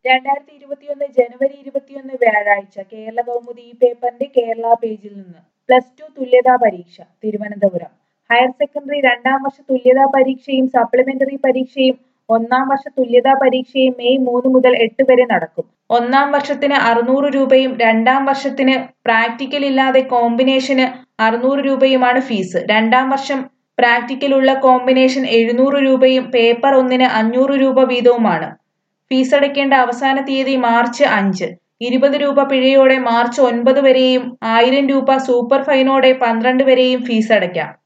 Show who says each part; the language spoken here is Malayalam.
Speaker 1: രണ്ടായിരത്തി ഇരുപത്തിയൊന്ന് ജനുവരി ഇരുപത്തിയൊന്ന് വ്യാഴാഴ്ച കേരള കൗമുദി ഈ പേപ്പറിന്റെ കേരള പേജിൽ നിന്ന് പ്ലസ് ടു തുല്യതാ പരീക്ഷ തിരുവനന്തപുരം ഹയർ സെക്കൻഡറി രണ്ടാം വർഷ തുല്യതാ പരീക്ഷയും സപ്ലിമെന്ററി പരീക്ഷയും ഒന്നാം വർഷ തുല്യതാ പരീക്ഷയും മെയ് മൂന്ന് മുതൽ എട്ട് വരെ നടക്കും ഒന്നാം വർഷത്തിന് അറുന്നൂറ് രൂപയും രണ്ടാം വർഷത്തിന് പ്രാക്ടിക്കൽ ഇല്ലാതെ കോമ്പിനേഷന് അറുന്നൂറ് രൂപയുമാണ് ഫീസ് രണ്ടാം വർഷം പ്രാക്ടിക്കൽ ഉള്ള കോമ്പിനേഷൻ എഴുന്നൂറ് രൂപയും പേപ്പർ ഒന്നിന് അഞ്ഞൂറ് രൂപ വീതവുമാണ് ഫീസ് അടയ്ക്കേണ്ട അവസാന തീയതി മാർച്ച് അഞ്ച് ഇരുപത് രൂപ പിഴയോടെ മാർച്ച് ഒൻപത് വരെയും ആയിരം രൂപ സൂപ്പർ ഫൈനോടെ പന്ത്രണ്ട് വരെയും ഫീസ് അടയ്ക്കാം